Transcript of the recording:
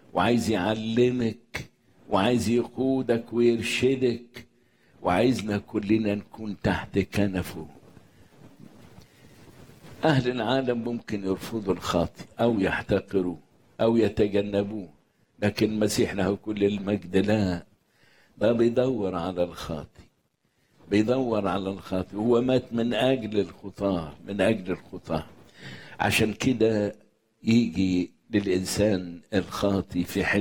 وعايز يعلمك وعايز يقودك ويرشدك وعايزنا كلنا نكون تحت كنفه أهل العالم ممكن يرفضوا الخاطئ أو يحتقروه أو يتجنبوه لكن المسيح له كل المجد لا ده بيدور على الخاطئ بيدور على الخاطئ هو مات من أجل الخطاة من أجل الخطاة عشان كده يجي للإنسان الخاطي في حين